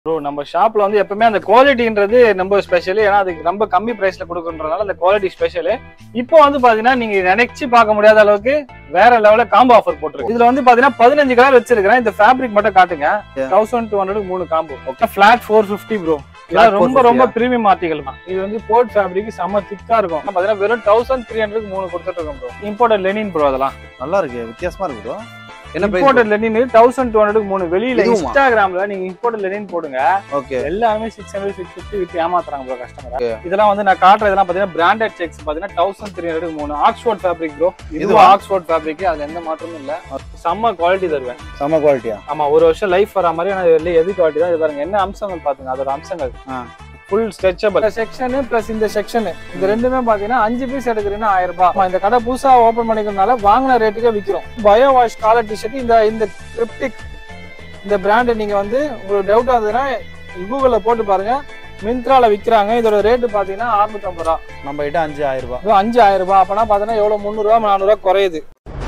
Bro நம்ம ஷாப்ல வந்து எப்பவுமே அந்த குவாலிட்டின்றது ரொம்ப ஸ்பெஷல் ஏன்னா அதுக்கு ரொம்ப கம்மி பிரைஸ்ல கொடுக்குறதுனால அந்த குவாலிட்டி ஸ்பெஷல் இப்போ வந்து பாத்தீங்கன்னா நீங்க நினைச்சு பார்க்க முடியாத அளவுக்கு வேற லெவல்ல காம்போ ஆஃபர் போட்டுருக்கு இதுல வந்து பாத்தீங்கன்னா பதினஞ்சு கலர் வச்சிருக்கிறேன் இந்த ஃபேப்ரிக் மட்டும் காட்டுங்க Yeah. தௌசண்ட் டூ ஹண்ட்ரட் மூணு combo flat four fifty bro இதெல்லாம் ரொம்ப 450 ரொம்ப பிரீமியம் ஆர்டிகல் தான் இது வந்து போர்ட் ஃபேப்ரிக் செம்ம திக்கா இருக்கும் பாத்தீங்கன்னா வெறும் தௌசண்ட் த்ரீ ஹண்ட்ரட் மூணு கொடுத்துட்டு இருக்கோம் ப்ரோ இம்போர்ட்டட் லெனின் ப்ரோ அதெல்லாம் நல்லா இருக்கு வித்தியாசமா இருக்கு bro. என்ன price imported linen thousand two hundred மூணு வெளியில இதுவுமா? இன்ஸ்டாகிராம்ல நீங்க இம்போர்ட்டட் லெனின் போடுங்க ஓகே எல்லாருமே சிக்ஸ் ஹண்ட்ரட் சிக்ஸ் ஃபிஃப்டி வித்து ஏமாத்துறாங்க ப்ரோ கஸ்டமர் இதெல்லாம் வந்து நான் காட்டுற இதெல்லாம் பாத்தீங்கன்னா பிராண்டட் செக்ஸ் பாத்தீங்கன்னா தௌசண்ட் த்ரீ ஹண்ட்ரட் மூணு ஆக்ஸ்போர்ட் ஃபேப்ரிக் ப்ரோ இதுவும் இதுவா? ஆக்ஸ்போர்ட் ஃபேப்ரிக் அதுல எந்த மாற்றமும் இல்ல செம்ம குவாலிட்டி தருவேன் செம குவாலிட்டியா ஆமா ஒரு வருஷம் லைஃப் வர மாதிரி ஆனா இதுல எது குவாலிட்டி தான் இது பாருங்க என்ன அம்சங்கள் பாத்துங்க அதோட அம்சங்கள் ஆ. ஃபுல் ஸ்ட்ரெச்சபிள் செக்ஷன் பிளஸ் இந்த செக்ஷன் இந்த ரெண்டுமே பாத்தீங்கன்னா அஞ்சு பீஸ் எடுக்கிறீங்கன்னா ஆயிரம் ரூபாய் ஆமா, இந்த கடை புதுசா ஓபன் பண்ணிக்கிறதுனால வாங்கின ரேட்டுக்கே விக்கிறோம் பயோ வாஷ் காலர் டிஷர்ட் இந்த இந்த கிரிப்டிக் இந்த பிராண்ட் நீங்க வந்து உங்களுக்கு டவுட் ஆகுதுன்னா கூகுள்ல போட்டு பாருங்க மிந்த்ரால விக்கிறாங்க இதோட ரேட்டு பாத்தீங்கன்னா 650 ரூபா நம்ம கிட்ட அஞ்சு ஆயிரம் ரூபாய் வெறும் அஞ்சு ஆயிரம் ரூபாய் அப்பனா பாத்தீங்கன்னா எவ்வளவு முந்நூறு ரூபா நானூறு ரூபா குறையுது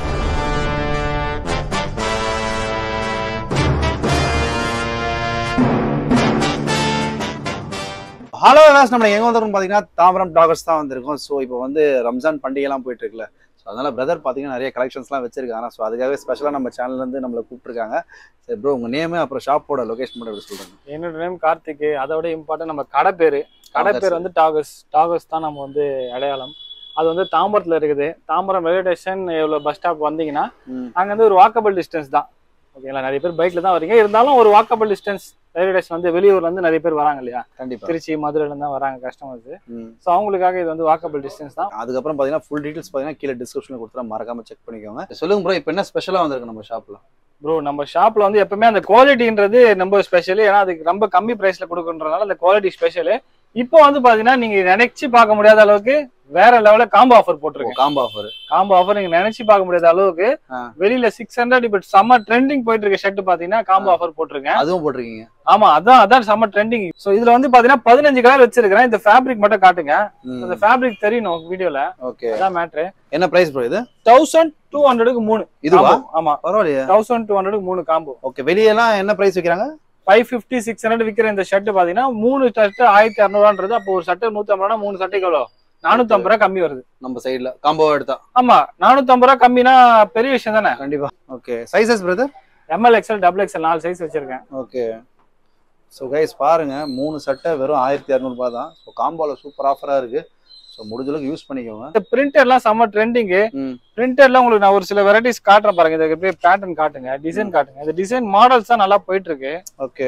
ஹலோ வேஸ் நம்ம எங்க வந்திருக்கோம் பாத்தீங்கன்னா தாம்பரம் டாகர்ஸ் தான் வந்திருக்கோம் ஸோ இப்போ வந்து ரம்ஜான் பண்டிகைலாம் போயிட்டு இருக்குல்ல ஸோ அதனால பிரதர் பாத்தீங்கன்னா நிறைய கலெக்ஷன்ஸ்லாம் வச்சிருக்காங்க ஸோ அதுக்காகவே ஸ்பெஷலாக நம்ம சேனல்ல இருந்து நம்மளை கூப்பிட்டுருக்காங்க சரி ப்ரோ உங்க நேமு அப்புறம் ஷாப்போட லொகேஷன் மட்டும் எப்படி சொல்றாங்க என்னோட நேம் கார்த்திக் அதோட இம்பார்ட்டன் நம்ம கடை பேரு கடை பேர் வந்து டாகஸ் டாகஸ் தான் நம்ம வந்து அடையாளம் அது வந்து தாம்பரத்துல இருக்குது தாம்பரம் ரயில்வே ஸ்டேஷன் இவ்வளவு பஸ் ஸ்டாப் வந்தீங்கன்னா ம். அங்க வந்து ஒரு வாக்கபிள் டிஸ்டன்ஸ் தான் ஓகேங்களா நிறைய பேர் பைக்ல தான் வரீங்க இருந்தாலும் ஒரு வாக்கபிள் டிஸ்டன்ஸ் ரயில்வே ஸ்டேஷன் வந்து வெளியூர்ல இருந்து நிறைய பேர் வராங்க இல்லையா கண்டிப்பா திருச்சி மதுரையில இருந்து தான் வராங்க கஸ்டமர்ஸ் ம். ஸோ அவங்களுக்காக இது வந்து வாக்கபிள் டிஸ்டன்ஸ் தான் அதுக்கப்புறம் பாத்தீங்கன்னா ஃபுல் டீடைல்ஸ் பாத்தீங்கன்னா கீழே டிஸ்கிரிப்ஷன்ல கொடுத்துறேன் மறக்காம செக் பண்ணிக்கோங்க சொல்லுங்க ப்ரோ இப்போ என்ன ஸ்பெஷலா வந்திருக்கு நம்ம ஷாப்ல ப்ரோ நம்ம ஷாப்ல வந்து எப்பவுமே அந்த குவாலிட்டின்றது ரொம்ப ஸ்பெஷல் ஏன்னா அதுக்கு ரொம்ப கம்மி பிரைஸ்ல கொடுக்குறதுனால அந்த குவாலிட்டி ஸ்பெஷல் இப்போ வந்து பாத்தீங்கன்னா நீங்க நினைச்சு பார்க்க முடியாத அளவுக்கு வேற லெவல்ல காம்போ ஆஃபர் போட்டிருக்கு காம்போ ஆஃபர் காம்போ ஆஃபர் நீங்க நினைச்சு பார்க்க முடியாத அளவுக்கு ஆ. வெளியில சிக்ஸ் ஹண்ட்ரட் இப்ப செம்ம ட்ரெண்டிங் போயிட்டு இருக்க ஷர்ட் பாத்தீங்கன்னா காம்போ ஆஃபர் போட்டிருக்கேன் அதுவும் போட்டிருக்கீங்க ஆமா அதான் அதான் செம்ம ட்ரெண்டிங் சோ இதுல வந்து பாத்தீங்கன்னா பதினஞ்சு கலர் வச்சிருக்கிறேன் இந்த ஃபேப்ரிக் மட்டும் காட்டுங்க இந்த ஃபேப்ரிக் தெரியணும் வீடியோல ஓகே அதான் மேட்ரு என்ன பிரைஸ் ப்ரோ இது தௌசண்ட் டூ ஹண்ட்ரடுக்கு மூணு இதுவா combo. ஆமா பரவாயில்லையே தௌசண்ட் டூ ஹண்ட்ரடுக்கு மூணு காம்போ ஓகே வெளியெல்லாம் என்ன பிரைஸ் வைக்கிறாங்க ஃபைவ் ஃபிஃப்டி சிக்ஸ் ஹண்ட்ரட் விற்கிற இந்த ஷர்ட் பாத்தீங்கன்னா மூணு ஷர்ட் ஆயிரத்தி இரநூறுவான்றது அப்போ ஒரு சட்டை நூத்தி ஐம்பது ரூபா மூணு சட்டைக்கு எவ்வளோ நானூத்தி ஐம்பது ரூபா கம்மி வருது நம்ம சைடுல காம்போ எடுத்தா ஆமா நானூத்தி ஐம்பது ரூபா கம்மினா பெரிய விஷயம் தானே கண்டிப்பா okay sizes brother M L XL double XL நாலு சைஸ் வச்சிருக்கேன் ஓகே ஸோ கைஸ் பாருங்க மூணு சட்டை வெறும் ஆயிரத்தி இரநூறுபா தான் ஸோ காம்போல சூப்பர் ஆஃபரா இருக்கு ஸோ முடிஞ்ச அளவுக்கு யூஸ் பண்ணிக்கோங்க இந்த பிரிண்டர்லாம் செம்ம ட்ரெண்டிங் ம். பிரிண்டர்ல உங்களுக்கு நான் ஒரு சில வெரைட்டிஸ் காட்டுறேன் பாருங்க இதுக்கு அப்படியே பேட்டர்ன் காட்டுங்க டிசைன் காட்டுங்க இந்த டிசைன் மாடல்ஸ் தான் நல்லா போயிட்டு இருக்கு ஓகே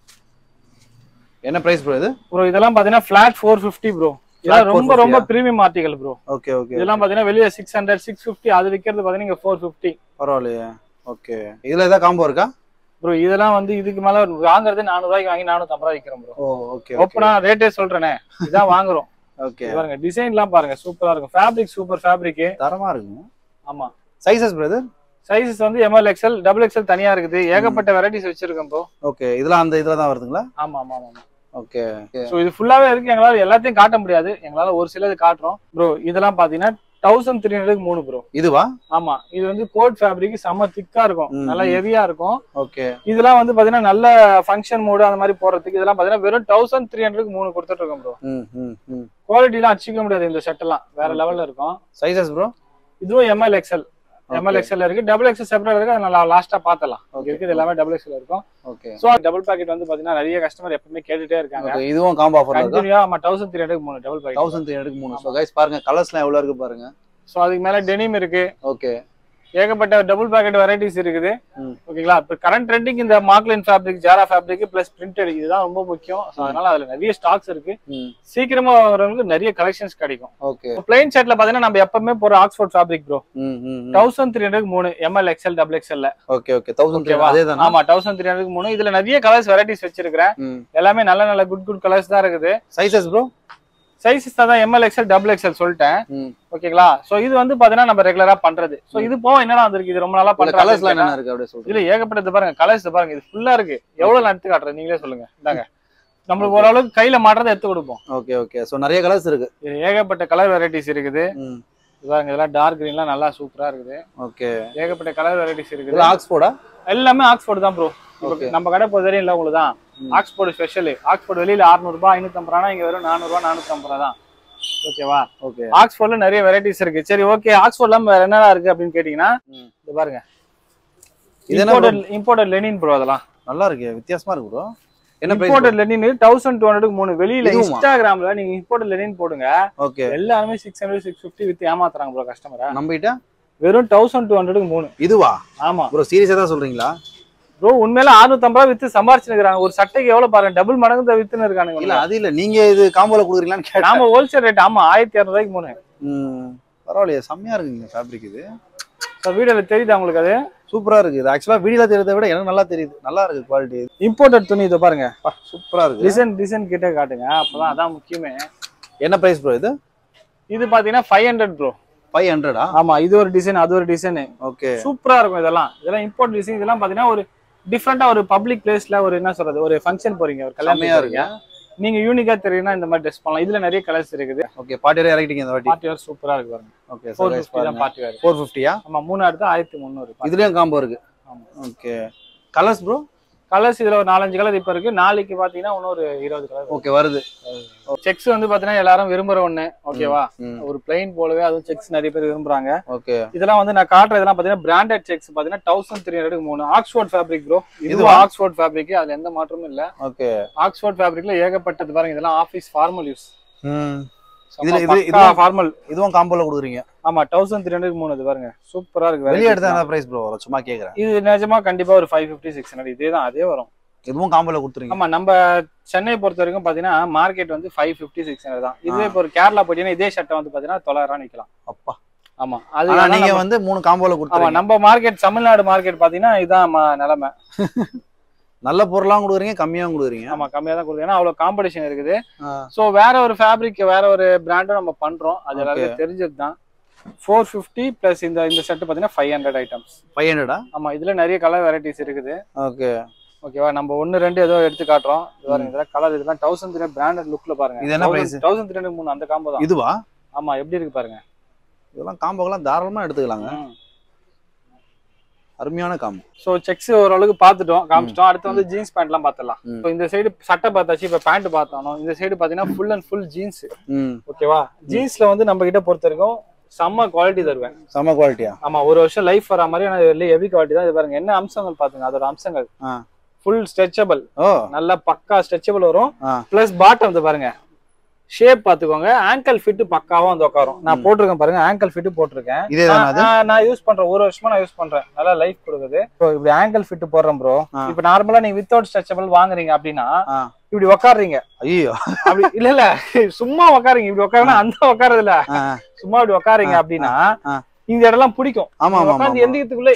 என்ன பிரைஸ் ப்ரோ இது ப்ரோ இதெல்லாம் பாத்தீங்கன்னா ஃபிளாட் ஃபோர் ஃபிஃப்டி ப்ரோ இதெல்லாம் ரொம்ப 450 ரொம்ப premium article bro okay okay இதெல்லாம் பாத்தீங்கன்னா வெளியே சிக்ஸ் ஹண்ட்ரட் சிக்ஸ் ஃபிஃப்டி அது விற்கிறது பாத்தீங்கன்னா ஃபோர் ஃபிஃப்டி பரவாயில்லையே ஓகே இதுல ஏதாவது காம்போ இருக்கா ப்ரோ இதெல்லாம் வந்து இதுக்கு மேல வாங்குறது நானூறு ரூபாய்க்கு வாங்கி நானூத்தி ஐம்பது ரூபாய் விற்கிறோம் ப்ரோ ஓ ஓகே ஓப்பனா ரேட்டே சொல்றேனே இதான் வாங்குறோம் ஓகே இது பாருங்க டிசைன்லாம் பாருங்க சூப்பரா இருக்கும் ஃபேப்ரிக் சூப்பர் ஃபேப்ரிக் தரமா இருக்குங்க ஆமா சைசஸ் பிரதர் சைஸஸ் வந்து எம்எல் எக்ஸ்எல் டபுள் எக்ஸ்எல் தனியா இருக்குது ஏகப்பட்ட வெரைட்டிஸ் வச்சிருக்கோம் ப்ரோ ஓகே இதெல்லாம் அந்த இதுல தான் வருதுங்களா ஆமா ஆமா ஆமா ஓகே ஸோ இது ஃபுல்லாவே இருக்கு எங்களால எல்லாத்தையும் காட்ட முடியாது எங்களால ஒரு சிலது காட்டுறோம் ப்ரோ இதெல்லாம் பாத்தீங்கன்னா தௌசண்ட் த்ரீ ஹண்ட்ரட் மூணு ப்ரோ இதுவா ஆமா இது வந்து கோட் ஃபேப்ரிக் செம்ம திக்கா இருக்கும் ம், நல்லா ம். ஹெவியா இருக்கும் ஓகே இதெல்லாம் வந்து பாத்தீங்கன்னா நல்ல ஃபங்க்ஷன் மூடு அந்த மாதிரி போறதுக்கு இதெல்லாம் பாத்தீங்கன்னா வெறும் தௌசண்ட் த்ரீ ஹண்ட்ரட் மூணு கொடுத்துட்டு இருக்கோம் ப்ரோ ம் ம் ம் குவாலிட்டிலாம் அடிச்சிக்க முடியாது இந்த ஷர்ட் எல்லாம் வேற லெவல்ல இருக்கும் சைசஸ் ப்ரோ இதுவும் எம்எல் எக்ஸ்எல் எம்எல் எக்ஸ்எல் இருக்கு டபுள் எக்ஸ்எல் செப்பரேட் இருக்கு அதை நான் லாஸ்டா பார்த்தலாம் Okay. இருக்குது எல்லாமே டபுள் எக்ஸ்எல் இருக்கும் ஓகே ஸோ டபுள் பாக்கெட் வந்து பாத்தீங்கன்னா நிறைய கஸ்டமர் எப்பவுமே கேட்டுட்டே இருக்காங்க ஓகே இதுவும் காம்போ ஆஃபர் இருக்கா கண்டினியூவா நம்ம தௌசண்ட் த்ரீ ஹண்ட்ரட் மூணு double pocket thousand three hundred மூணு ஸோ கைஸ் பாருங்க கலர்ஸ்லாம் எவ்வளோ இருக்கு பாருங்க ஸோ அதுக்கு மேல டெனிம் இருக்கு ஓகே ஏகப்பட்ட டபுள் பாக்கெட் வெரைட்டிஸ் இருக்குது ம். ஓகேங்களா இப்போ கரண்ட் ட்ரெண்டிங் இந்த மார்க்லின் fabric Zara fabric plus printed இதுதான் ரொம்ப முக்கியம் ஸோ அதனால அதுல நிறைய ஸ்டாக்ஸ் இருக்கு ம் சீக்கிரமா வரவங்களுக்கு நிறைய கலெக்ஷன்ஸ் கிடைக்கும் ஓகே பிளைன் ஷர்ட்ல பாத்தீங்கன்னா நம்ம எப்பவுமே போற ஆக்ஸ்போர்ட் ஃபேப்ரிக் ப்ரோ ம் ம் தௌசண்ட் த்ரீ ஹண்ட்ரட் மூணு M L XL double XL okay okay thousand three ஓகேவா அதே தானா ஆமா தௌசண்ட் த்ரீ ஹண்ட்ரட் மூணு இதுல நிறைய கலர்ஸ் வெரைட்டிஸ் வச்சிருக்கிறேன் ம் எல்லாமே நல்ல நல்ல குட் குட் கலர்ஸ் தான் இருக்குது சைசஸ் ப்ரோ சைஸஸ் தான் எம்எல் எக்ஸ்எல் டபுள் எக்ஸ்எல் சொல்லிட்டேன் ம் ஓகேங்களா சோ இது வந்து பாத்தீங்கன்னா நம்ம ரெகுலரா பண்றது சோ இது போக என்னடா வந்திருக்கு இது ரொம்ப நாளா இந்த கலர்ஸ்லாம் பண்றாங்க என்னென்ன இருக்கு அப்படியே சொல்றேன் இதுல ஏகப்பட்டது பாருங்க கலர்ஸ் பாருங்க இது ஃபுல்லா இருக்கு எவ்வளவு நான் எடுத்து காட்டுறேன் நீங்களே சொல்லுங்க இந்தாங்க நம்மளுக்கு ஓரளவுக்கு கையில மாட்டுறதை எடுத்து கொடுப்போம் ஓகே ஓகே ஸோ நிறைய கலர்ஸ் இருக்கு இது ஏகப்பட்ட கலர் வெரைட்டிஸ் இருக்குது ம் இது பாருங்க இதெல்லாம் டார்க் கிரீன்லாம் நல்லா சூப்பரா இருக்குது ஓகே ஏகப்பட்ட கலர் வெரைட்டிஸ் இருக்குது இதெல்லாம் ஆக்ஸ்போர்டா எல்லாமே ஆக்ஸ்போர்ட் தான் ப்ரோ இப்போ Okay. நம்ம கடை பொறுத்தவரையும் இல்லை உங்களுக்கு தான் ம். ஆக்ஸ்போர்ட் ஸ்பெஷல் ஆக்ஸ்போர்ட் வெளியில 600 ரூபாய் ஐநூத்தம்பது ரூபா இங்க வெறும் நானூறுபா நானூத்தம்பது ரூபா தான் ஓகேவா ஓகே ஆக்ஸ்போர்ட்ல நிறைய வெரைட்டிஸ் இருக்கு சரி ஓகே ஆக்ஸ்போர்ட்ல வேற என்னடா இருக்கு அப்படின்னு கேட்டீங்கன்னா ம். இது பாருங்க இது என்ன இம்போர்ட்டட் இம்போர்ட்டட் லெனின் ப்ரோ அதெல்லாம் நல்லா இருக்கு வித்தியாசமா இருக்கு ப்ரோ என்ன price imported linen thousand two hundred மூணு வெளியில இதுவுமா? இன்ஸ்டாகிராம்ல நீங்க இம்போர்ட்டட் லெனின் போடுங்க ஓகே எல்லாருமே six hundred six fifty with ஏமாத்துறாங்க ப்ரோ கஸ்டமரை நம்ம கிட்ட வெறும் தௌசண்ட் டூ ஹண்ட்ரடுக்கு மூணு இதுவா ஆமா ப்ரோ சீரியஸா தான் சொல்றீங்களா ப்ரோ உண்மையில 650 ரூபா வித்து சம்பாரிச்சுருக்காங்க ஒரு சட்டைக்கு எவ்வளவு பாருங்க டபுள் மடங்கு வித்துன்னு இல்ல இருக்கானுங்க அது இல்ல நீங்க இது காம்போல குடுக்குறீங்களான்னு கேட்டேன் நாம ஹோல்சேல் ரேட் ஆமா ஆயிரத்தி இரநூறுவாய்க்கு மூணு ம், பரவாயில்லையே செம்மையா இருக்குங்க ஃபேப்ரிக் இது ஸோ வீடியோல தெரியுதா உங்களுக்கு அது சூப்பரா இருக்கு இது ஆக்சுவலா வீடியோல தெரியறதை விட எனக்கு நல்லா தெரியுது நல்லா இருக்கு குவாலிட்டி இம்போர்ட்டட் துணி இதை பாருங்க சூப்பரா இருக்கு டிசைன் டிசைன் கிட்ட காட்டுங்க அப்பதான் அதான் முக்கியமே என்ன பிரைஸ் ப்ரோ இது இது பாத்தீங்கன்னா ஃபைவ் ஹண்ட்ரட் ப்ரோ ஃபைவ் ஹண்ட்ரடா ஆமா இது ஒரு டிசைன் அது ஒரு டிசைன் ஓகே சூப்பரா இருக்கும் இதெல்லாம் இதெல்லாம் இம்போர்ட் டிசைன் இதெல்லாம் பாத்தீங்கன்னா ஒரு டிஃப்ரெண்டா ஒரு பப்ளிக் பிளேஸ்ல ஒரு என்ன சொல்றது ஒரு ஃபங்க்ஷன் போறீங்க ஒரு செம்மையா கல்யாணம் இருக்கு இருக்கு நீங்க யூனிக்கா தெரியும்னா இந்த மாதிரி ட்ரெஸ் பண்ணலாம் இதுல நிறைய கலர்ஸ் இருக்குது ஓகே பார்ட்டி வேற இறக்கிட்டீங்க இந்த வாட்டி பார்ட்டி வேர் சூப்பரா இருக்கு பாருங்க ஓகே ஃபோர் ஃபிஃப்டி தான் பார்ட்டி வேர் ஃபோர் ஃபிஃப்டியா ஆமா மூணு அடுத்து ஆயிரத்தி முந்நூறு இதுலயும் காம்போ இருக்கு ஆமா. ஓகே கலர்ஸ் ப்ரோ கலர்ஸ் இதுல ஒரு நாலஞ்சு கலர் இப்ப இருக்கு நாளைக்கு பாத்தீங்கன்னா இன்னொரு இருபது கலர் ஓகே வருது செக்ஸ் வந்து பாத்தீங்கன்னா எல்லாரும் விரும்புற ஒண்ணு ஓகேவா ம், ஒரு பிளைன் போலவே அதுவும் செக்ஸ் நிறைய பேர் விரும்புறாங்க ஓகே இதெல்லாம் வந்து நான் காட்டுற இதெல்லாம் பாத்தீங்கன்னா பிராண்டட் செக்ஸ் பாத்தீங்கன்னா தௌசண்ட் த்ரீ ஹண்ட்ரட் மூணு ஆக்ஸ்போர்ட் ஃபேப்ரிக் ப்ரோ இதுவும் இதுவா? ஆக்ஸ்போர்ட் ஃபேப்ரிக் அதுல எந்த மாற்றமும் இல்ல ஓகே ஆக்ஸ்போர்ட் ஃபேப்ரிக்ல ஏகப்பட்டது பாருங்க இதெல்லாம் ஆபீஸ் ஃபார்மல் யூஸ் ம் இதுல இது இது ஃபார்மல் இதுவும் காம்போல கொடுக்குறீங்க ஆமா தௌசண்ட் த்ரீ ஹண்ட்ரட் மூணு இது பாருங்க சூப்பரா இருக்கு வெளியே variety எடுத்தா எல்லாம். என்ன பிரைஸ் ப்ரோ வரும் சும்மா கேக்குறேன் இது நிஜமா கண்டிப்பா ஒரு ஃபைவ் ஃபிஃப்டி சிக்ஸ் ஹண்ட்ரட் இதே தான் அதே வரும் இதுவும் காம்போல கொடுத்துறீங்க ஆமா நம்ம சென்னை பொறுத்த வரைக்கும் பாத்தீங்கன்னா மார்க்கெட் வந்து ஃபைவ் ஃபிஃப்டி சிக்ஸ் ஹண்ட்ரட் தான் இதுவே இப்போ ஒரு கேரளா போட்டீங்கன்னா இதே ஷர்ட்டை வந்து பாத்தீங்கன்னா தொள்ளாயிரம் ரூபாய் நிக்கலாம் அப்பா ஆமா அது ஆனா ஆனா நீங்க நம்ம- வந்து மூணு காம்போல ஆமா கொடுத்துறீங்க நம்ம மார்க்கெட் தமிழ்நாடு மார்க்கெட் பாத்தீங்கன்னா இதான் ம- நிலைமை நல்ல பொருளாவும் கொடுக்குறீங்க கம்மியாவும் கொடுக்குறீங்க ஆமா கம்மியா தான் கொடுக்குது ஏன்னா அவ்வளவு காம்படிஷன் இருக்குது ஆ, சோ வேற ஒரு ஃபேப்ரிக் வேற ஒரு பிராண்டும் நம்ம பண்றோம் அது எல்லாருக்கும் தெரிஞ்சது தான் ஃபோர் ஃபிஃப்டி பிளஸ் இந்த இந்த செட் பாத்தீங்கன்னா ஃபைவ் ஹண்ட்ரட் ஐட்டம்ஸ் ஃபைவ் ஹண்ட்ரடா ஆமா இதுல நிறைய கலர் வெரைட்டிஸ் இருக்குது ஓகே ஓகேவா நம்ம ஒன்னு ரெண்டு ஏதோ எடுத்து காட்டுறோம் இது பாருங்க இதெல்லாம் கலர் இதெல்லாம் தௌசண்ட் த்ரீ பிராண்டட் லுக்ல பாருங்க இது என்ன price? தௌசண்ட் த்ரீ மூணு அந்த காம்போ தான் இதுவா ஆமா எப்படி இருக்கு பாருங்க இதெல்லாம் காம்போக்கெல்லாம் தாராளமா எடுத்துக்கலாங்க அருமையான காம்போ சோ செக்ஸ் ஓரளவுக்கு பார்த்துட்டோம் காமிச்சிட்டோம் அடுத்து வந்து ஜீன்ஸ் பேண்ட்லாம் பார்த்துடலாம் ம். So, இந்த சைடு சட்டை பார்த்தாச்சு இப்ப பேண்ட் பார்த்தோம் இந்த சைடு பாத்தீங்கன்னா ஃபுல் அண்ட் ஃபுல் ஜீன்ஸ் ம் ஓகேவா ஜீன்ஸ்ல வந்து நம்ம கிட்ட பொறுத்த வரைக்கும் செம்ம குவாலிட்டி தருவேன் செம குவாலிட்டியா ஆமா ஒரு வருஷம் லைஃப் வர மாதிரி ஆனா ஹெவி குவாலிட்டி தான் இது பாருங்க என்ன அம்சங்கள் பாத்துங்க அதோட அம்சங்கள் ஆ. ஃபுல் ஸ்ட்ரெச்சபிள் ஓ நல்லா பக்கா ஸ்ட்ரெச்சபிள் வரும் ஆ. பிளஸ் பாட்டம் வந்து பாருங்க ஷேப் பாத்துக்கோங்க ஆங்கிள் ஃபிட் பக்காவா வந்து உட்காரும் நான் போட்டிருக்கேன் பாருங்க ஆங்கிள் ஃபிட் போட்டிருக்கேன் இதே தானே அது நான் நான் யூஸ் பண்றேன் ஒரு வருஷமா நான் யூஸ் பண்றேன் நல்லா லைஃப் கொடுக்குது ப்ரோ இப்படி ஆங்கிள் ஃபிட் போடுறேன் ப்ரோ ஆ. இப்போ நார்மலா நீங்க வித்தவுட் ஸ்ட்ரெச்சபிள் வாங்குறீங்க அப்படின்னா ஆ. இப்படி உட்காடுறீங்க ஐயோ அப்படி இல்ல இல்ல சும்மா உட்காருங்க இப்படி உட்காருனா அந்த உட்காரது இல்ல ஆ, சும்மா இப்படி உட்காருங்க அப்படின்னா ஆ. இந்த இடம்லாம் பிடிக்கும் ஆமா ஆமா ஆமா உட்காந்து எந்திரிக்கிறதுக்குள்ள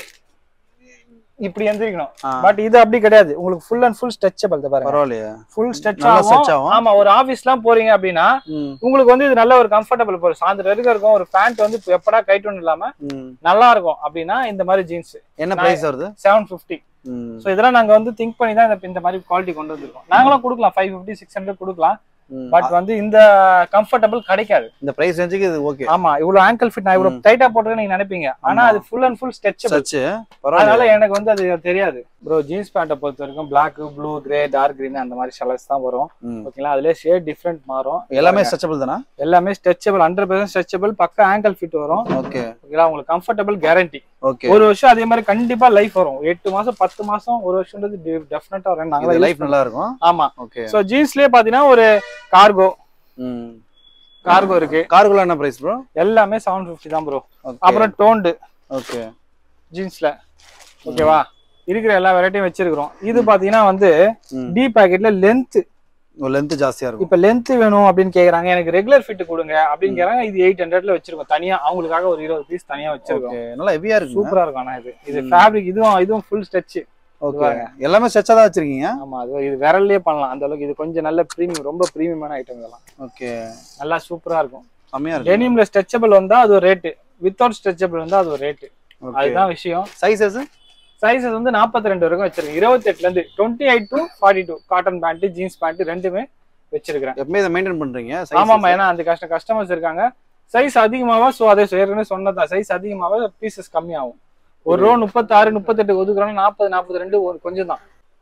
இப்படி எந்திரிக்கணும் ஆ. பட் இது அப்படி கிடையாது உங்களுக்கு ஃபுல் அண்ட் ஃபுல் ஸ்ட்ரெச்சபிள் பாருங்க பரவாயில்லையே ஃபுல் ஸ்ட்ரெச் நல்லா stretch ஆகும் ஆகும். ஆமா ஒரு ஆபீஸ்லாம் போறீங்க அப்படின்னா ம், உங்களுக்கு வந்து இது நல்ல ஒரு கம்ஃபர்டபுள் போகும் சாயந்தரம் வரைக்கும் இருக்கும் ஒரு பேண்ட் வந்து இப்ப எப்படா கைட்டு இல்லாம ம். நல்லா இருக்கும் அப்படின்னா இந்த மாதிரி ஜீன்ஸ் என்ன பிரைஸ் வருது செவன் ஃபிஃப்டி ம், ஸோ இதெல்லாம் நாங்க வந்து திங்க் பண்ணி தான் இந்த- இந்த மாதிரி குவாலிட்டி கொண்டு வந்திருக்கோம் நாங்களும் கொடுக்கலாம் ஃபைவ் ஃபிஃப்டி சிக்ஸ் ஹண்ட்ரட் கொடுக்கலாம் ம். பட் வந்து இந்த கம்ஃபர்டபுள் கிடைக்காது இந்த பிரைஸ் ரேஞ்சுக்கு இது ஓகே ஆமா இவ்வளவு ஆங்கிள் ஃபிட் நான் இவ்வளவு டைட்டா போட்டுருக்கேன் நீங்க நினைப்பீங்க ஆனா ஆமா. அது ஃபுல் அண்ட் ஃபுல் ஸ்ட்ரெச்சபிள் சச்சு பரவாயில்ல அதனால எனக்கு வந்து அது தெரியாது ப்ரோ ஜீன்ஸ் பேண்ட்டை பொறுத்த வரைக்கும் black blue grey dark green அந்த மாதிரி கலர்ஸ் தான் வரும் ம். ஓகேங்களா அதுல ஷேட் டிஃப்ரெண்ட் மாறும் எல்லாமே ஸ்ட்ரெச்சபிள் தானா எல்லாமே ஸ்ட்ரெச்சபிள் ஹண்ட்ரட் பர்சன்ட் ஸ்ட்ரெச்சபிள் பக்கா ஆங்கிள் ஃபிட் வரும் ஓகே ஓகேங்களா உங்களுக்கு கம்ஃபர்டபுள் கேரண்டி ஓகே ஒரு வருஷம் அதே மாதிரி கண்டிப்பா லைஃப் வரும் எட்டு மாசம் பத்து மாசம் ஒரு வருஷம்ன்றது டெஃபினட்டா வரும் இது நாங்களா லைஃப் நல்லா இருக்கும் ஆமா ஓகே சோ ஜீன்ஸ்லயே பாத்தீங்கன்னா ஒரு கார்கோ ம் கார்கோ இருக்கு காருக்குள்ள என்ன பிரைஸ் ப்ரோ எல்லாமே செவன் ஃபிஃப்டி தான் ப்ரோ ஓகே அப்புறம் டோன்டு ஓகே ஜீன்ஸ்ல ஓகேவா இருக்கிற எல்லா வெரைட்டியும் வச்சிருக்கிறோம் இது பாத்தீங்கன்னா வந்து ம். டி பாக்கெட்ல லென்த் லென்த் ஜாஸ்தியா இருக்கும் இப்ப லென்த் வேணும் அப்படின்னு கேக்குறாங்க எனக்கு ரெகுலர் ஃபிட் கொடுங்க அப்படின்னு கேக்குறாங்க இது எயிட் ஹண்ட்ரட்ல வச்சிருக்கோம் தனியா அவங்களுக்காக ஒரு இருபது பீஸ் தனியா வச்சிருக்கோம் ஓகே நல்லா ஹெவியா இருக்கு சூப்பரா இருக்கும் ஆனா இது இது ஃபேப்ரிக் இதுவும் இதுவும் ஃபுல் ஸ்ட்ரெச் ஓகே எல்லாமே ஸ்ட்ரெச்சா தான் வச்சிருக்கீங்க ஆமா அது இது விரல்லயே பண்ணலாம் அந்த அளவுக்கு இது கொஞ்சம் நல்ல ப்ரீமியம் ரொம்ப ப்ரீமியமான ஐட்டம் இதெல்லாம் ஓகே நல்லா சூப்பரா இருக்கும் செம்மையா இருக்கு டெனிம்ல ஸ்ட்ரெச்சபிள் வந்தா அது ஒரு ரேட்டு வித்தவுட் ஸ்ட்ரெச்சபிள் வந்தா அது ஒரு ரேட்டு ஓகே அதுதான் விஷயம் சைஸஸ் சைஸஸ் வந்து 42 ரெண்டு வரைக்கும் வச்சிருக்கேன் இருபத்தி எட்டுல இருந்து twenty eight to forty two cotton pant jeans pant ரெண்டுமே வச்சிருக்கிறேன் எப்பவுமே இதை மெயின்டைன் பண்றீங்க ஆமா ஆமா ஏன்னா அந்த கஷ்ட கஸ்டமர்ஸ் இருக்காங்க சைஸ் அதிகமாவா சோ அதே ஏற்கனவே சொன்னதான் சைஸ் அதிகமாவா பீசஸ் கம்மியாகும் ஒரு ரோ முப்பத்தாறு முப்பத்தெட்டு ஒதுக்குறோம் நாற்பது நாற்பத்தி ரெண்டு ஒரு கொஞ்சம் தான்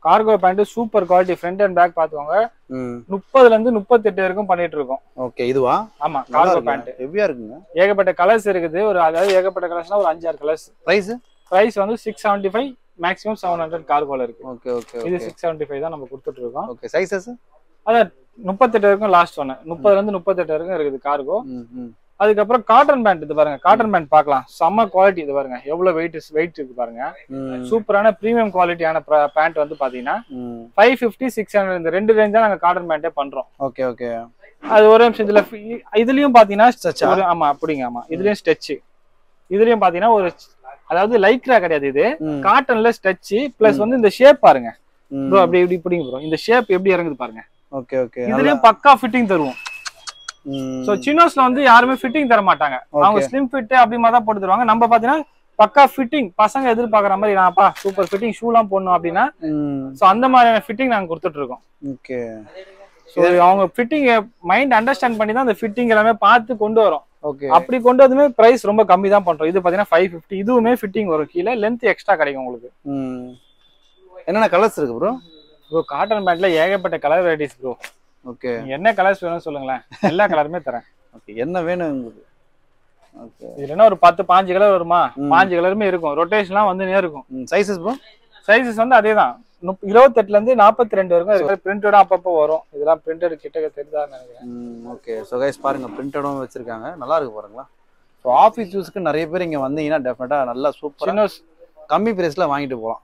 cargo pant super quality front and back பாத்துக்கோங்க ம் முப்பதுல இருந்து முப்பத்தெட்டு வரைக்கும் பண்ணிட்டு இருக்கோம் ஓகே இதுவா ஆமா நல்லா கார்கோ இருக்கு பேண்ட் ஹெவியா இருக்குங்க ஏகப்பட்ட கலர்ஸ் இருக்குது ஒரு அதாவது ஏகப்பட்ட கலர்ஸ்னா ஒரு அஞ்சாறு கலர்ஸ் பிரைஸ் பிரைஸ் வந்து six seventy five maximum seven hundred கார்கோல இருக்கு ஓகே ஓகே இது ஓகே சிக்ஸ் செவன்டி ஃபைவ் தான் நம்ம கொடுத்துட்டு இருக்கோம் ஓகே சைஸஸ் அதான் முப்பத்தெட்டு வரைக்கும் லாஸ்ட் ஒன்று முப்பதுல இருந்து முப்பத்தெட்டு வரைக்கும் இருக்குது கார்கோ ம் ம் அதுக்கப்புறம் காட்டன் பேண்ட் இது பாருங்க காட்டன் பேண்ட் பார்க்கலாம் செம்ம குவாலிட்டி இது பாருங்க எவ்வளவு வெயிட் வெயிட் இருக்கு பாருங்க ம் சூப்பரான பிரீமியம் குவாலிட்டியான பேண்ட் வந்து பாத்தீங்கன்னா ம் ஃபைவ் ஃபிஃப்டி சிக்ஸ் ஹண்ட்ரட் இந்த ரெண்டு ரேஞ்ச் தான் நாங்க காட்டன் பேண்டே பண்றோம் ஓகே ஓகே அது ஒரு நிமிஷம் இதுல fi- இதுலயும் பாத்தீங்கன்னா Stretch-ஆ? ஒரு- ஆமா அப்படிங்க ஆமா இதுலயும் ஸ்டெச் இதுலயும் பாத்தீங்கன்னா ஒரு அதாவது லைக்ரா கிடையாது இது ம் காட்டன்ல ஸ்டெச் பிளஸ் வந்து இந்த ஷேப் பாருங்க ம் ப்ரோ அப்படி இப்படி இப்படிங்க ப்ரோ இந்த ஷேப் எப்படி இறங்குது பாருங்க ஓகே ஓகே இதுலயும் பக்கா ஃபிட்டிங் தருவோம் ம் சோ சினோஸ்ல வந்து யாருமே ஃபிட்டிங் தர மாட்டாங்க அவங்க ஸ்லிம் ஃபிட் அப்படி மாதிரி தான் போட்டு தருவாங்க நம்ம பாத்தீங்கன்னா பக்கா ஃபிட்டிங் பசங்க எதிர்பார்க்குற மாதிரி நான்ப்பா சூப்பர் ஃபிட்டிங் ஷூலாம் போடணும் அப்படின்னா ம் சோ அந்த மாதிரியான ஃபிட்டிங் நாங்க கொடுத்துட்டு இருக்கோம் ஓகே ஸோ அவங்க ஃபிட்டிங் மைண்ட் அண்டர்ஸ்டாண்ட் பண்ணி தான் அந்த ஃபிட்டிங் எல்லாமே பார்த்து கொண்டு வரோம் ஓகே அப்படி கொண்டு வந்துமே பிரைஸ் ரொம்ப கம்மி தான் பண்றோம் இது பாத்தீங்கன்னா ஃபைவ் ஃபிஃப்டி இதுவுமே ஃபிட்டிங் வரும் கீழே லென்த் எக்ஸ்ட்ரா கிடைக்கும் உங்களுக்கு ம் என்னென்ன கலர்ஸ் இருக்கு ப்ரோ ப்ரோ காட்டன் பேண்ட்ல ஏகப்பட்ட கலர் வெரைட்டிஸ் ப்ரோ ஓகே நீங்க என்ன கலர்ஸ் வேணும்னு சொல்லுங்களேன் எல்லா கலருமே தரேன் ஓகே என்ன வேணும் உங்களுக்கு ஓகே இதுல என்ன ஒரு பத்து பாஞ்சு கலர் வருமா ம். பாஞ்சு கலருமே இருக்கும் ரொட்டேஷன்லாம் வந்துனே இருக்கும் ம் சைஸஸ் ப்ரோ சைஸஸ் வந்து அதே தான் இருபத்தெட்டுல இருந்து நாற்பத்தி ரெண்டு வரைக்கும் பிரிண்டட் அப்பப்போ வரும் இதெல்லாம் பிரிண்டட் கிட்ட தெரியுதா நினைக்கிறேன் ம் ஓகே ஸோ கைஸ் பாருங்க பிரிண்டடும் வச்சிருக்காங்க நல்லா இருக்கு பாருங்களா ஸோ ஆஃபீஸ் யூஸ்க்கு நிறைய பேர் இங்கே வந்தீங்கன்னா டெஃபினட்டாக நல்லா சூப்பராக சின்ன கம்மி ப்ரைஸில் வாங்கிட்டு போகலாம்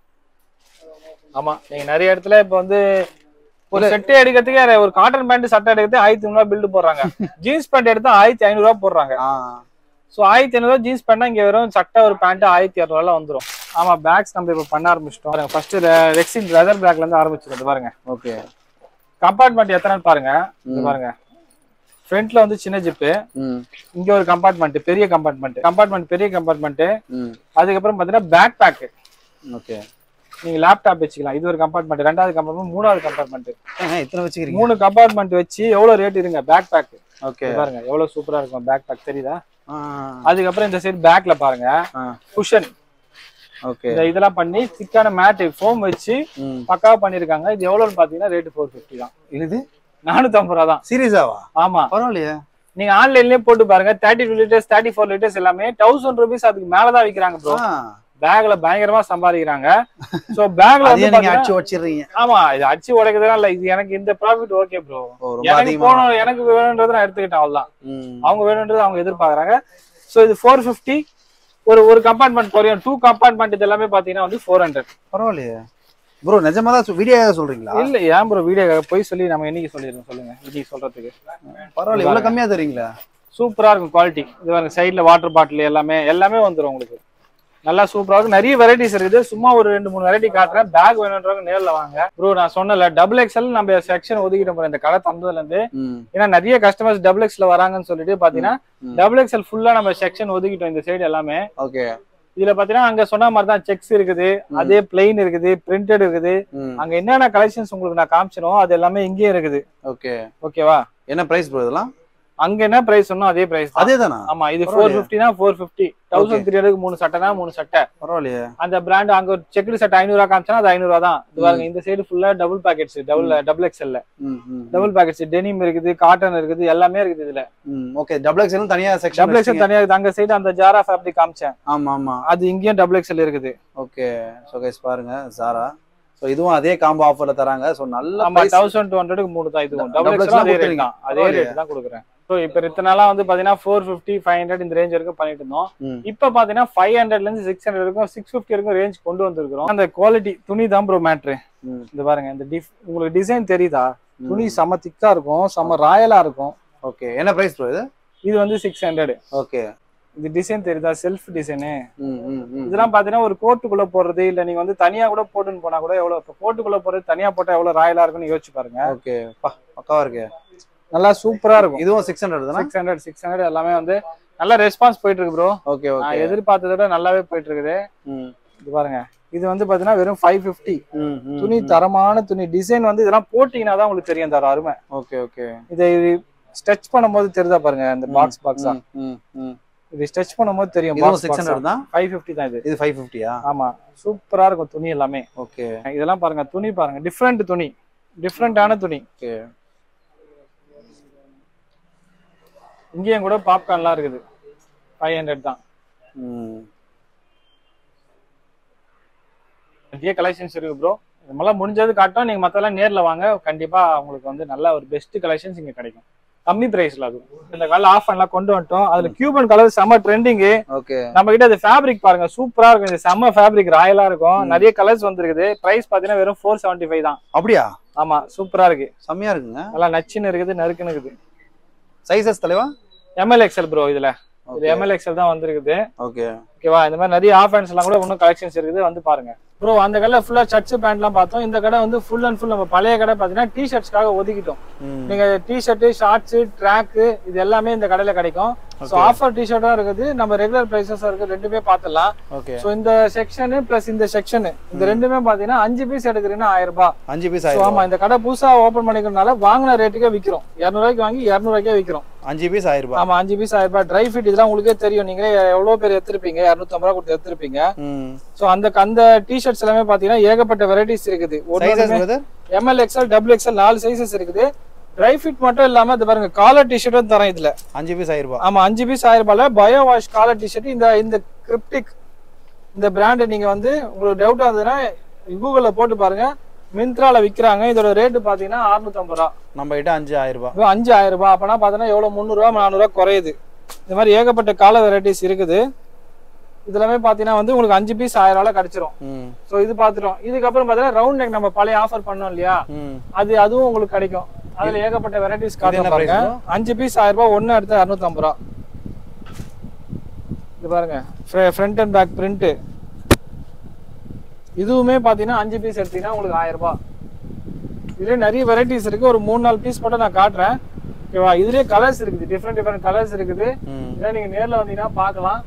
ஆமா நீங்க நிறைய இடத்துல இப்ப வந்து ஒரு செட்டே எடுக்கிறதுக்கே ஒரு காட்டன் பேண்ட் சட்டை எடுக்கிறது ஆயிரத்தி முந்நூறு பில்டு போடுறாங்க ஜீன்ஸ் பேண்ட் எடுத்தா ஆயிரத்தி ஐநூறு ரூபா போடுறாங்க ஆ சோ ஆயிரத்தி ஐநூறு ரூபா ஜீன்ஸ் பேண்டா இங்க வெறும் சட்டை ஒரு பேண்ட் ஆயிரத்தி இரநூறுவா வந்துரும் ஆமா பேக்ஸ் நம்ம இப்ப பண்ண ஆரம்பிச்சிட்டோம் பாருங்க ஃபர்ஸ்ட் ரெக்ஸின் லெதர் பேக்ல இருந்து ஆரம்பிச்சிருது பாருங்க ஓகே கம்பார்ட்மெண்ட் எத்தனை பாருங்க இது ம். பாருங்க ஃப்ரண்ட்ல வந்து சின்ன ஜிப்பு ம் இங்க ஒரு கம்பார்ட்மெண்ட் பெரிய கம்பார்ட்மெண்ட் கம்பார்ட்மெண்ட் பெரிய கம்பார்ட்மெண்ட் ம் அதுக்கப்புறம் பாத்தீங்கன்னா பேக் பேக் ஓகே நீங்க லேப்டாப் வச்சுக்கலாம் இது ஒரு கம்பார்ட்மெண்ட் ரெண்டாவது கம்பார்ட்மெண்ட் மூணாவது கம்பார்ட்மெண்ட் ஏங்க இத்தனை வச்சுக்கிறீங்க மூணு கம்பார்ட்மெண்ட் வச்சு எவ்வளவு ரேட் இருங்க பேக் பேக் ஓகே பாருங்க எவ்வளவு சூப்பரா இருக்கும் பேக் பேக் தெரியுதா ஆ அதுக்கப்புறம் இந்த சைடு பேக்ல பாருங்க ஆ குஷன் ஓகே இந்த இதெல்லாம் பண்ணி திக்கான மேட் ஃபோம் வச்சு ம் பக்காவா பண்ணிருக்காங்க இது எவ்வளவுன்னு பாத்தீங்கன்னா ரேட் ஃபோர் ஃபிஃப்டி தான் இது நானூத்தி ஐம்பது ரூபா தான் சீரியஸாவா ஆமா பரவாயில்லையே நீங்க ஆன்லைன்லயே போட்டு பாருங்க thirty two litres thirty four litres எல்லாமே தௌசண்ட் ருபீஸ் அதுக்கு மேலதான் விக்கிறாங்க ப்ரோ ஆ பேக்ல பயங்கரமா சம்பாதிக்கிறாங்க சோ பேக்ல அதையே வந்து நீங்க பாத்தீங்கன்னா- அடிச்சு வச்சிடுறீங்க ஆமா இது அடிச்சு உடைக்கிறதுலாம் இல்ல இது எனக்கு இந்த ப்ராஃபிட் ஓகே ப்ரோ ஓ ரொம்ப எனக்கு அதிகமா போகணும் எனக்கு வேணுன்றதை நான் எடுத்துக்கிட்டேன் அவ்வளவுதான் ம் அவங்க வேணுன்றது அவங்க எதிர்பார்க்கறாங்க சோ இது ஃபோர் ஃபிஃப்டி ஒரு ஒரு கம்பார்ட்மெண்ட் குறையும் டூ கம்பார்ட்மெண்ட் இது எல்லாமே பாத்தீங்கன்னா வந்து ஃபோர் ஹண்ட்ரட் பரவாயில்லையே ப்ரோ நிஜமா தான் வீடியோ சொல்றீங்களா இல்ல ஏன் ப்ரோ வீடியோ போய் சொல்லி நம்ம என்னைக்கு சொல்லிடுறோம் சொல்லுங்க இன்னைக்கு சொல்றதுக்கு பரவாயில்ல இவ்வளவு கம்மியா தரீங்களா சூப்பரா இருக்கும் குவாலிட்டி இது பாருங்க சைடுல வாட்டர் பாட்டில் எல்லாமே எல்லாமே வந்துரும் உங்களுக்கு நல்லா சூப்பரா இருக்கும் நிறைய வெரைட்டிஸ் இருக்குது சும்மா ஒரு ரெண்டு மூணு வெரைட்டி காட்டுறேன் பேக் வேணுன்றவங்க நேர்ல வாங்க ப்ரோ நான் சொன்னல டபுள் எக்ஸ்எல் நம்ம செக்ஷன் ஒதுக்கிட்டு போறோம் இந்த கடை தந்ததுல இருந்து ம் ஏன்னா நிறைய கஸ்டமர்ஸ் டபுள் எக்ஸ்ல வராங்கன்னு சொல்லிட்டு பாத்தீங்கன்னா ம். டபுள் எக்ஸ்எல் ஃபுல்லா நம்ம செக்ஷன் ஒதுக்கிட்டோம் இந்த சைடு எல்லாமே ஓகே இதுல பாத்தீங்கன்னா அங்க சொன்ன மாதிரி தான் செக்ஸ் இருக்குது அதே பிளெயின் இருக்குது பிரிண்டட் இருக்குது ம் அங்க என்னென்ன கலெக்ஷன்ஸ் உங்களுக்கு நான் காமிச்சினோம் அது எல்லாமே இங்கேயும் இருக்குது ஓகே ஓகேவா என்ன பிரைஸ் ப்ரோ இதெல்லாம் அங்க என்ன பிரைஸ் சொன்னோம் அதே பிரைஸ் அதே தானா ஆமா இது ஃபோர் பரவாயில்லையே. ஃபிஃப்டினா four fifty thousand three hundred மூணு சட்டைனா மூணு சட்டை பரவாயில்லையே அந்த பிராண்ட் அங்க ஒரு செக்குடு சட்டை ஐநூறுவா காமிச்சா அது ஐநூறுவா தான் இது பாருங்க இந்த சைடு ஃபுல்லா டபுள் பேக்கெட்ஸ் டபுள் டபுள் எக்ஸ்எல்ல ம் ம் டபுள் பேக்கெட்ஸ் டெனிம் இருக்குது காட்டன் இருக்குது எல்லாமே இருக்குது இதுல ம் ஓகே டபுள் எக்ஸ்எல் தனியா செக்ஷன் டபுள் எக்ஸ்எல் தனியா இருக்குது அங்க சைடு அந்த ஜாரா ஃபேப்ரிக் காமிச்சேன் ஆமா ஆமா அது இங்கேயும் டபுள் எக்ஸ்எல் இருக்குது ஓகே ஸோ கைஸ் பாருங்க சாரா ஸோ இதுவும் அதே காம்போ ஆஃபர்ல தராங்க ஸோ நல்ல ஆமா price. தௌசண்ட் டூ ஹண்ட்ரடுக்கு மூணு தான் இதுவும் Double டபுள் XL எக்ஸ்எல் அதே ரேட் கொடுக்குறீங்க. தான் அதே பரவாயில்லையே. ரேட் தான் கொடுக்குறேன் ஸோ இப்போ இத்தனை நாளா வந்து பாத்தீங்கன்னா ஃபோர் ஃபிஃப்டி ஃபைவ் ஹண்ட்ரட் இந்த ரேஞ்ச் வரைக்கும் பண்ணிட்டு இருந்தோம் ம் இப்ப பாத்தீங்கன்னா ஃபைவ் ஹண்ட்ரட்ல இருந்து சிக்ஸ் ஹண்ட்ரட் வரைக்கும் சிக்ஸ் ஃபிஃப்டி வரைக்கும் ரேஞ்ச் கொண்டு வந்திருக்கிறோம் அந்த குவாலிட்டி துணி தான் ப்ரோ மேட்ரு ம் இந்த பாருங்க இந்த டிஃப் உங்களுக்கு டிசைன் தெரியுதா ம். துணி செம திக்கா இருக்கும் செம ராயலா இருக்கும் ஓகே என்ன பிரைஸ் ப்ரோ இது இது வந்து சிக்ஸ் ஹண்ட்ரட் ஓகே இது டிசைன் தெரியுதா செல்ஃப் டிசைனு ம் ம் ம் இதெல்லாம் பாத்தீங்கன்னா ஒரு கோட்டுக்குள்ள போடுறது இல்ல நீங்க வந்து தனியா கூட போட்டுன்னு போனா கூட எவ்வளவு இப்போ கோட்டுக்குள்ள போடுறது தனியா போட்டா எவ்வளவு ராயலா இருக்கும்னு யோசிச்சு பாருங்க ஓகே பா பக்காவா இருக்கு நல்லா சூப்பரா இருக்கும் இதுவும் சிக்ஸ் ஹண்ட்ரட் தானே சிக்ஸ் ஹண்ட்ரட் சிக்ஸ் ஹண்ட்ரட் எல்லாமே வந்து நல்ல ரெஸ்பான்ஸ் போயிட்டு இருக்கு ப்ரோ ஓகே நான் ஓகே எதிர்பார்த்ததை விட நல்லாவே போயிட்டு இருக்குது ம் இது பாருங்க இது வந்து பாத்தீங்கன்னா வெறும் ஃபைவ் ஃபிஃப்டி ம் ம் துணி தரமான துணி டிசைன் வந்து இதெல்லாம் போட்டீங்கன்னா தான் உங்களுக்கு தெரியும் தர அருமை ஓகே ஓகே இதை ஸ்ட்ரெச் பண்ணும்போது தெரியுதா பாருங்க இந்த பாக்ஸ் பாக்ஸா ம் ம் இது ஸ்ட்ரெச் பண்ணும்போது தெரியும் இதுவும் சிக்ஸ் ஹண்ட்ரட் தான் ஃபைவ் ஃபிஃப்டி தான் இது இது ஃபைவ் ஃபிஃப்டியா ஆமா சூப்பரா இருக்கும் துணி எல்லாமே ஓகே இதெல்லாம் பாருங்க துணி பாருங்க டிஃப்ரெண்ட் துணி டிஃப்ரெண்டான துணி ஓகே இங்கேயும் கூட பாப்கார்ன்லாம் இருக்குது ஃபைவ் ஹண்ட்ரட் தான் ம் நிறைய கலெக்ஷன்ஸ் இருக்கு ப்ரோ இதெல்லாம் முடிஞ்சது காட்டும் நீங்க மத்தெல்லாம் நேர்ல வாங்க கண்டிப்பா உங்களுக்கு வந்து நல்ல ஒரு பெஸ்ட் கலெக்ஷன்ஸ் இங்க கிடைக்கும் கம்மி பிரைஸ்ல அது இந்த கால ஆஃப் எல்லாம் கொண்டு வந்துட்டோம் அதுல கியூபன் கலர் செம்ம ட்ரெண்டிங் ஓகே நம்ம கிட்ட அது ஃபேப்ரிக் பாருங்க சூப்பரா இருக்கும் இது செம்ம ஃபேப்ரிக் ராயலா இருக்கும் நிறைய கலர்ஸ் வந்திருக்குது பிரைஸ் பாத்தீங்கன்னா வெறும் ஃபோர் செவன்டி ஃபைவ் தான் அப்படியா ஆமா சூப்பரா இருக்கு செம்மையா இருக்குங்க நல்லா நச்சுன்னு இருக்குது நறுக்குன்னு இருக்குது சைசஸ் தலைவா எம்எல் எக்ஸ்எல் ப்ரோ இதுல இது ஓகே எம்எல் எக்ஸ்எல் தான் வந்திருக்குது ஓகே ஓகேவா இந்த மாதிரி நிறைய ஆஃப் ஹேண்ட்ஸ் எல்லாம் கூட இன்னும் கலெக்ஷன்ஸ் இருக்குது வந்து பாருங்க ப்ரோ அந்த கடையில ஃபுல்லா ஷர்ட்ஸ் பேண்ட்லாம் பார்த்தோம் இந்த கடை வந்து ஃபுல் அண்ட் ஃபுல் நம்ம பழைய கடை பாத்தீங்கன்னா டி ஷர்ட்ஸ்க்காக ஒதுக்கிட்டோம் ம் நீங்க டி ஷர்ட் ஷார்ட்ஸ் ட்ராக் இது எல்லாமே இந்த கடையில கிடைக்கும் ஸோ Okay. ஆஃபர் டி ஷர்ட்டும் இருக்குது நம்ம ரெகுலர் பிரைசஸ் இருக்கு ரெண்டுமே பார்த்துடலாம் ஓகே ஸோ இந்த செக்ஷனு பிளஸ் இந்த செக்ஷனு இந்த ரெண்டுமே பாத்தீங்கன்னா அஞ்சு பீஸ் எடுக்கிறீங்கன்னா ஆயிரம் ரூபாய் அஞ்சு பீஸ் So, ஆயிரம் ஆமா இந்த கடை புதுசா ஓபன் பண்ணிக்கிறதுனால வாங்கின ரேட்டுக்கே விக்கிறோம் இரநூறுவாய்க்கு வாங்கி இரநூறுவாய்க்கே விக்கிறோம் அஞ்சு பீஸ் ஆயிரம் ரூபாய் ஆமா அஞ்சு பீஸ் ஆயிரம் ரூபாய் ட்ரை ஃபிட் இதெல்லாம் உங்களுக்கே தெரியும் நீங்களே எவ்வளவு பேர் எடுத்திருப்பீங்க இரநூத்தம்பது ரூபா கொடுத்து எடுத்திருப்பீங்க ம் சோ அந்த அந்த டிஷர்ட்ஸ் எல்லாமே பாத்தீங்கன்னா ஏகப்பட்ட வெரைட்டிஸ் இருக்குது sizes brother M L XL double XL நாலு சைசஸ் இருக்குது ட்ரை ஃபிட் மட்டும் இல்லாம இது பாருங்க காலர் டிஷர்ட்டும் தரேன் இதுல அஞ்சு பீஸ் ஆயிரம் ரூபாய் ஆமா அஞ்சு பீஸ் ஆயிரம் ரூபாயில பயோ வாஷ் காலர் டிஷர்ட் இந்த இந்த கிரிப்டிக் இந்த பிராண்ட் நீங்க வந்து உங்களுக்கு டவுட் இருந்ததுன்னா கூகுள்ல போட்டு பாருங்க மிந்த்ரால விக்கிறாங்க இதோட ரேட்டு பாத்தீங்கன்னா 650 ரூபா நம்ம கிட்ட அஞ்சு ஆயிரம் ரூபாய் வெறும் அஞ்சு ஆயிரம் ரூபாய் அப்பனா பாத்தீங்கன்னா எவ்வளவு முந்நூறுவா நானூறுவா குறையுது இந்த மாதிரி ஏகப்பட்ட கால வெரைட்டிஸ் இருக்குது இதெல்லாமே பாத்தீங்கன்னா வந்து உங்களுக்கு அஞ்சு பீஸ் ஆயிரம் ரூபாய் கிடைச்சிரும் ம் சோ இது பாத்துட்டோம் இதுக்கப்புறம் பாத்தீங்கன்னா ரவுண்ட் நெக் நம்ம பழைய ஆஃபர் பண்ணோம் இல்லையா ம் அது அதுவும் உங்களுக்கு கிடைக்கும் அதுல ஏகப்பட்ட வெரைட்டிஸ் என்ன காட்டுறோம் price பாருங்க bro? அஞ்சு பீஸ் ஆயிரம் ரூபாய் ஒண்ணு எடுத்து அறுநூத்தம்பது ரூபா இது பாருங்க ஃப்ரண்ட் அண்ட் பேக் பிரிண்ட் இதுவுமே பாத்தீங்கன்னா அஞ்சு பீஸ் எடுத்தீங்கன்னா உங்களுக்கு ஆயிரம் ரூபாய் இதுல நிறைய வெரைட்டிஸ் இருக்கு ஒரு மூணு நாலு பீஸ் மட்டும் நான் காட்டுறேன் ஓகேவா இதுலயே கலர்ஸ் இருக்குது டிஃப்ரெண்ட் டிஃப்ரெண்ட் கலர்ஸ் இருக்குது ம் இதெல்லாம் நீங்க நேர்ல வந்தீங்கன்னா பார்க்கலாம்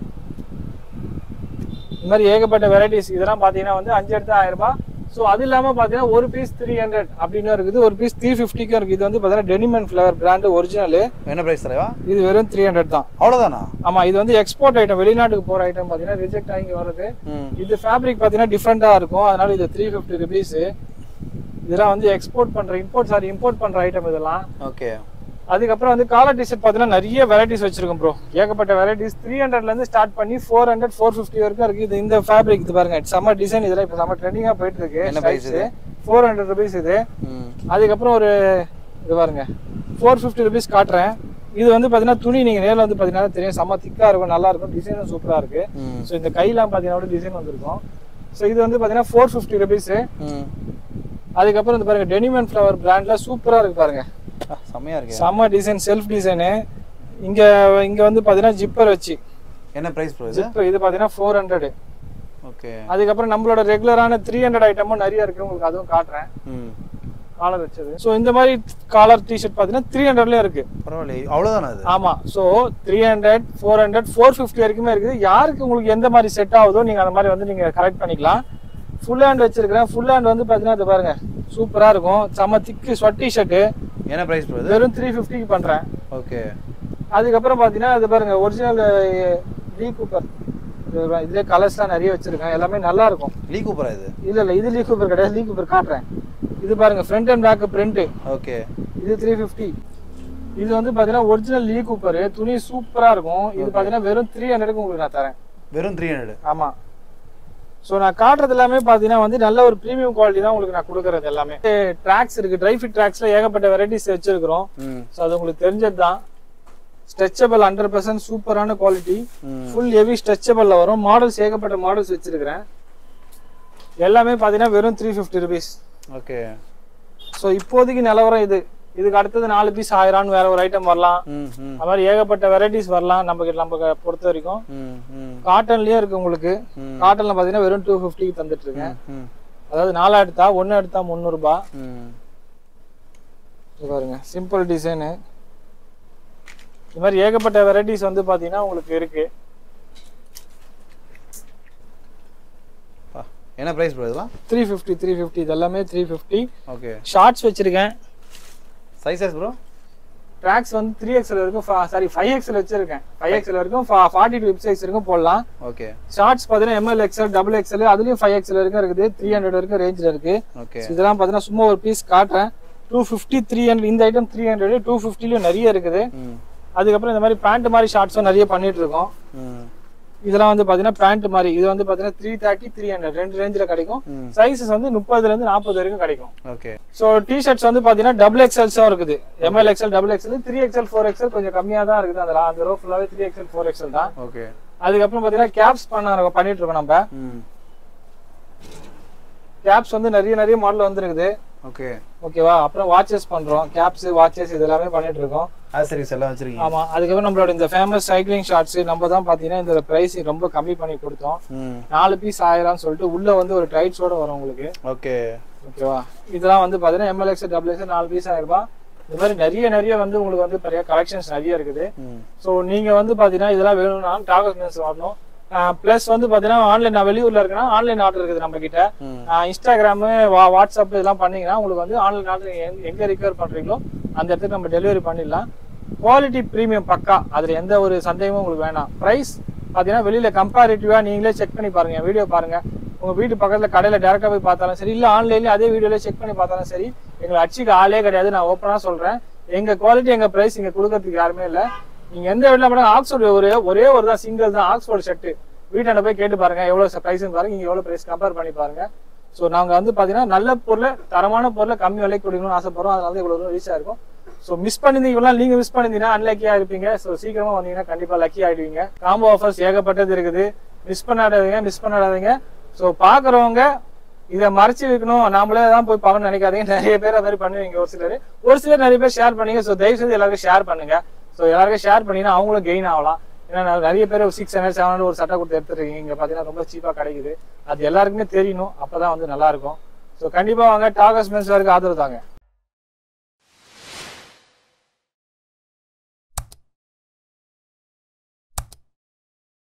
இந்த மாதிரி ஏகப்பட்ட வெரைட்டிஸ் இதெல்லாம் பாத்தீங்கன்னா வந்து அஞ்சு எடுத்து ஆயிரம் ரூபாய் ஸோ அது இல்லாம பாத்தீங்கன்னா ஒரு பீஸ் த்ரீ ஹண்ட்ரட் அப்படின்னு இருக்குது ஒரு பீஸ் த்ரீ ஃபிஃப்டிக்கும் இருக்கு இது வந்து பாத்தீங்கன்னா டெனிமன் ஃபிளவர் பிராண்ட் ஒரிஜினல் என்ன பிரைஸ் தலைவா இது வெறும் த்ரீ ஹண்ட்ரட் தான் அவ்வளவுதானா ஆமா இது வந்து எக்ஸ்போர்ட் ஐட்டம் வெளிநாட்டுக்கு போற ஐட்டம் பாத்தீங்கன்னா ரிஜெக்ட் ஆகி வருது ம் இது ஃபேப்ரிக் பாத்தீங்கன்னா டிஃப்ரெண்டா இருக்கும் அதனால இது த்ரீ ஃபிஃப்டி ருபீஸ் இதெல்லாம் வந்து எக்ஸ்போர்ட் பண்ற இம்போர்ட் சாரி இம்போர்ட் பண்ற ஐட்டம் இதெல்லாம் ஓகே அதுக்கப்புறம் வந்து காலர் டிஷர்ட் பார்த்தீங்கன்னா நிறைய வெரைட்டிஸ் வச்சிருக்கோம் ப்ரோ ஏகப்பட்ட வெரைட்டிஸ் த்ரீ ஹண்ட்ரட்ல இருந்து ஸ்டார்ட் பண்ணி ஃபோர் ஹண்ட்ரட் ஃபோர் ஃபிஃப்டி வரைக்கும் இருக்கு இது இந்த ஃபேப்ரிக் இது பாருங்க செம்ம டிசைன் இதெல்லாம் இப்போ செம்ம ட்ரெண்டிங்கா போயிட்டு இருக்கு என்ன price இது? ஃபோர் ஹண்ட்ரட் ருபீஸ் இது ம் அதுக்கப்புறம் ஒரு இது பாருங்க ஃபோர் ஃபிஃப்டி ருபீஸ் காட்டுறேன் இது வந்து பார்த்தீங்கன்னா துணி நீங்க நேரில் வந்து பார்த்தீங்கன்னா தெரியும் செம்ம திக்கா இருக்கும் நல்லா இருக்கும் டிசைனும் சூப்பரா இருக்கு ம் ஸோ இந்த கையெல்லாம் பார்த்தீங்கன்னா டிசைன் வந்திருக்கும் ஸோ இது வந்து பார்த்தீங்கன்னா ஃபோர் ஃபிஃப்டி ருபீஸ் ம் அதுக்கப்புறம் இந்த பாருங்க டெனிமன் ஃப்ளவர் பிராண்ட்ல சூப்பரா இருக்கு பாருங்க ஆ, செம்மையா இருக்கு செம்ம டிசைன் செல்ஃப் டிசைனு இங்க இங்க வந்து பாத்தீங்கன்னா ஜிப்பர் வச்சு என்ன பிரைஸ் ப்ரோ இது ஜிப்பர் இது பாத்தீங்கன்னா ஃபோர் ஹண்ட்ரட் ஓகே அதுக்கப்புறம் நம்மளோட ரெகுலரான த்ரீ ஹண்ட்ரட் ஐட்டமும் நிறைய இருக்கு உங்களுக்கு அதுவும் காட்டுறேன் ம் காலர் வச்சது ஸோ இந்த மாதிரி காலர் டிஷர்ட் பாத்தீங்கன்னா த்ரீ ஹண்ட்ரட்லயும் இருக்கு பரவாயில்லையே அவ்வளவுதானா அது ஆமா so three hundred four hundred four fifty வரைக்குமே இருக்குது யாருக்கு உங்களுக்கு எந்த மாதிரி செட் ஆகுதோ நீங்க அந்த மாதிரி வந்து நீங்க கரெக்ட் பண்ணிக்கலாம் ஃபுல் ஹேண்ட் வச்சிருக்கிறேன் ஃபுல் ஹேண்ட் வந்து பாத்தீங்கன்னா இது பாருங்க சூப்பரா இருக்கும் செம்ம திக்கு ஸ்வெட் டிஷர்ட் என்ன பிரைஸ் ப்ரோ இது வெறும் த்ரீ ஃபிஃப்டிக்கு பண்றேன் ஓகே அதுக்கப்புறம் பார்த்தீங்கன்னா இது பாருங்க ஒரிஜினல் லீ கூப்பர் இதுலேயே கலர்ஸ்லாம் நிறைய வச்சிருக்கேன் எல்லாமே நல்லா இருக்கும் லீ கூப்பரா இது இல்ல இல்ல இது லீ கூப்பர் கிடையாது லீ கூப்பர் காட்டுறேன் இது பாருங்க front and back print okay இது த்ரீ ஃபிஃப்டி இது வந்து பாத்தீங்கன்னா ஒரிஜினல் லீ கூப்பர் துணி சூப்பரா இருக்கும் இது பாத்தீங்கன்னா வெறும் த்ரீ ஹண்ட்ரடுக்கு உங்களுக்கு நான் தரேன் வெறும் த்ரீ ஹண்ட்ரட் ஆமா ஸோ நான் காட்டுறது எல்லாமே பார்த்தீங்கன்னா வந்து நல்ல ஒரு ப்ரீமியம் குவாலிட்டி தான் உங்களுக்கு நான் கொடுக்குறது எல்லாமே ட்ராக்ஸ் இருக்கு ட்ரை ஃபிட் ட்ராக்ஸ்ல ஏகப்பட்ட வெரைட்டிஸ் வச்சிருக்கிறோம் ம் ஸோ அது உங்களுக்கு தெரிஞ்சது தான் ஸ்ட்ரெச்சபிள் ஹண்ட்ரட் பர்சன்ட் சூப்பரான குவாலிட்டி ம் ஃபுல் ஹெவி ஸ்ட்ரெச்சபிள்ல வரும் மாடல்ஸ் ஏகப்பட்ட மாடல்ஸ் வச்சிருக்கிறேன் எல்லாமே பார்த்தீங்கன்னா வெறும் three fifty rupees okay so இப்போதைக்கு நிலவரம் இது இதுக்கு அடுத்தது நாலு பீஸ் ஆயிரம்னு வேற ஒரு ஐட்டம் வரலாம் ம் ம் அது மாதிரி ஏகப்பட்ட வெரைட்டிஸ் வரலாம் நமக்கு நம்ம பொறுத்த வரைக்கும் ம் ம் காட்டன்லயும் இருக்கு உங்களுக்கு ம். காட்டன்ல பார்த்தீங்கன்னா வெறும் டூ ஃபிஃப்டிக்கு தந்துட்டு இருக்கேன் ம் அதாவது நாலா எடுத்தா ஒன்று எடுத்தா முந்நூறுபா ம் இது பாருங்க சிம்பிள் டிசைனு இது மாதிரி ஏகப்பட்ட வெரைட்டிஸ் வந்து பார்த்தீங்கன்னா உங்களுக்கு இருக்கு பா, என்ன பிரைஸ் ப்ரோ இதெல்லாம் த்ரீ ஃபிஃப்டி த்ரீ ஃபிஃப்டி இது எல்லாமே த்ரீ ஃபிஃப்டி ஓகே ஷார்ட்ஸ் வச்சிருக்கேன் சைஸஸ் ப்ரோ ட்ராக்ஸ் வந்து த்ரீ எக்ஸ்எல் வரைக்கும் சாரி ஃபைவ் எக்ஸ்எல் வச்சிருக்கேன் ஃபைவ் எக்ஸ்எல் வரைக்கும் ஃபார்ட்டி டூ சைஸ் வரைக்கும் போடலாம் ஓகே ஷார்ட்ஸ் பார்த்தீங்கன்னா எம்எல் எக்ஸ்எல் டபுள் எக்ஸ்எல் அதுலயும் ஃபைவ் எக்ஸ்எல் வரைக்கும் இருக்குது த்ரீ ஹண்ட்ரட் வரைக்கும் ரேஞ்சில் இருக்கு ஓகே So இதெல்லாம் பார்த்தீங்கன்னா சும்மா ஒரு பீஸ் காட்டுறேன் டூ ஃபிஃப்டி த்ரீ ஹண்ட்ரட் இந்த ஐட்டம் த்ரீ ஹண்ட்ரட் டூ ஃபிஃப்டிலையும் நிறைய இருக்குது ம் அதுக்கப்புறம் இந்த மாதிரி பேண்ட் மாதிரி ஷார்ட்ஸும் நிறைய பண்ணிட்டு இருக்கோம் ம் இதெல்லாம் வந்து பார்த்தீங்கன்னா பேண்ட் மாதிரி இது வந்து பார்த்தீங்கன்னா த்ரீ தேர்ட்டி த்ரீ ஹண்ட்ரட் ரெண்டு ரேஞ்சில் கிடைக்கும் ம் சைஸஸ் வந்து முப்பதுல இருந்து நாற்பது வரைக்கும் கிடைக்கும் ஓகே ஸோ டிஷர்ட்ஸ் வந்து பார்த்தீங்கன்னா டபுள் எக்ஸ்எல்ஸும் இருக்குது M L XL double XL three XL four XL கொஞ்சம் கம்மியாக தான் இருக்குது அதில் அந்த ரோ ஃபுல்லாகவே த்ரீ எக்ஸ்எல் ஃபோர் எக்ஸ்எல் தான் ஓகே அதுக்கப்புறம் பார்த்தீங்கன்னா கேப்ஸ் பண்ண பண்ணிட்டு இருக்கோம் நம்ம ம் கேப்ஸ் வந்து நிறைய நிறைய மாடல் வந்துருக்குது ஓகே ஓகேவா அப்புறம் வாட்சஸ் பண்றோம் கேப்ஸ் வாட்சஸ் இது எல்லாமே பண்ணிட்டு இருக்கோம் ஆசரிஸ் எல்லாம் வச்சிருக்கீங்க ஆமா அதுக்கப்புறம் நம்மளோட இந்த ஃபேமஸ் சைக்கிளிங் ஷார்ட்ஸ் நம்ம தான் பாத்தீங்கன்னா இந்த பிரைஸ் ரொம்ப கம்மி பண்ணி கொடுத்தோம் ம் நாலு பீஸ் ஆயிரம்னு சொல்லிட்டு உள்ள வந்து ஒரு டைட்ஸோட வரும் உங்களுக்கு ஓகே ஓகேவா இதெல்லாம் வந்து பாத்தீங்கன்னா எம்எல்எக்ஸ் டபிள்யூஎக்ஸ் நாலு பீஸ் ஆயிரம் ரூபாய் இந்த மாதிரி நிறைய நிறைய வந்து உங்களுக்கு வந்து பெரிய கலெக்ஷன்ஸ் நிறைய இருக்குது ம் ஸோ நீங்க வந்து பாத்தீங்கன்னா இதெல்லாம் வேணும்னா டாகஸ் மென்ஸ் வரணும் ப்ளஸ் வந்து பாத்தீங்கன்னா ஆன்லைன் நான் வெளியூர்ல இருக்கேன்னா ஆன்லைன் ஆர்டர் இருக்குது நம்ம கிட்ட ம் இன்ஸ்டாகிராமு வா வாட்ஸ்அப் இதெல்லாம் பண்ணீங்கன்னா உங்களுக்கு வந்து ஆன்லைன் ஆர்டர் எங்க ரிக்வயர் பண்றீங்களோ அந்த இடத்துக்கு நம்ம டெலிவரி பண்ணிடலாம் குவாலிட்டி ப்ரீமியம் பக்கா அதுல எந்த ஒரு சந்தேகமும் உங்களுக்கு வேணாம் ப்ரைஸ் பாத்தீங்கன்னா வெளியில கம்பேரிட்டிவா நீங்களே செக் பண்ணி பாருங்க வீடியோ பாருங்க உங்க வீட்டு பக்கத்துல கடையில டேரக்டா போய் பார்த்தாலும் சரி இல்ல ஆன்லைன்ல அதே வீடியோல செக் பண்ணி பார்த்தாலும் சரி எங்களை அடிச்சுக்க ஆளே கிடையாது நான் ஓப்பனா சொல்றேன் எங்க குவாலிட்டி எங்க பிரைஸ் இங்க கொடுக்கறதுக்கு யாருமே இல்ல நீங்க எந்த வீட்டுல போனா ஆக்ஸ்போர்ட் ஒரே ஒரே ஒரு தான் சிங்கிள் தான் ஆக்ஸ்போர்ட் ஷர்ட் வீட்டாண்ட போய் கேட்டு பாருங்க எவ்வளவு பிரைஸ் பாருங்க இங்க எவ்வளவு பிரைஸ் கம்பேர் பண்ணி பாருங்க ஸோ நாங்க வந்து பாத்தீங்கன்னா நல்ல பொருளை தரமான பொருளை கம்மி விலைக்கு கொடுக்கணும்னு ஆசைப்படுறோம் அதனால தான் இவ்வளவு ரீச் ஆயிருக்கும் ஸோ மிஸ் பண்ணிருந்தீங்க இவ்வளவு நாள் நீங்க மிஸ் பண்ணிருந்தீங்கன்னா அன்லக்கியா இருப்பீங்க ஸோ சீக்கிரமா வந்தீங்கன்னா கண்டிப்பா லக்கி ஆயிடுவீங்க காம்போ ஆஃபர்ஸ் ஏகப்பட்டது இருக்குது மிஸ் பண்ணாடாதீங்க மிஸ் பண்ணாடாதீங்க ஸோ பாக்குறவங்க இதை மறைச்சு வைக்கணும் நாமளே தான் போய் பார்க்கணும்னு நினைக்காதீங்க நிறைய பேர் அது மாதிரி பண்ணுவீங்க ஒரு சிலர் ஒரு சிலர் நிறைய பேர் ஷேர் பண்ணீங்க ஸோ தயவு செய்து எல்லாருக்கும் ஷேர் பண்ணுங்க ஸோ எல்லாருக்கும் ஷேர் பண்ணீங்கன்னா அவங்களும் கெயின் ஆகலாம் ஏன்னா நான் நிறைய பேர் சிக்ஸ் ஹண்ட்ரட் செவன் ஹண்ட்ரட் ஒரு சட்டை கொடுத்து எடுத்துருக்கீங்க இங்க பாத்தீங்கன்னா ரொம்ப சீப்பா கிடைக்குது அது எல்லாருக்குமே தெரியணும் அப்பதான் வந்து நல்லா இருக்கும் ஸோ கண்டிப்பா வாங்க டாகஸ் மென்ஸ் வரைக்கும் ஆதரவு தாங்க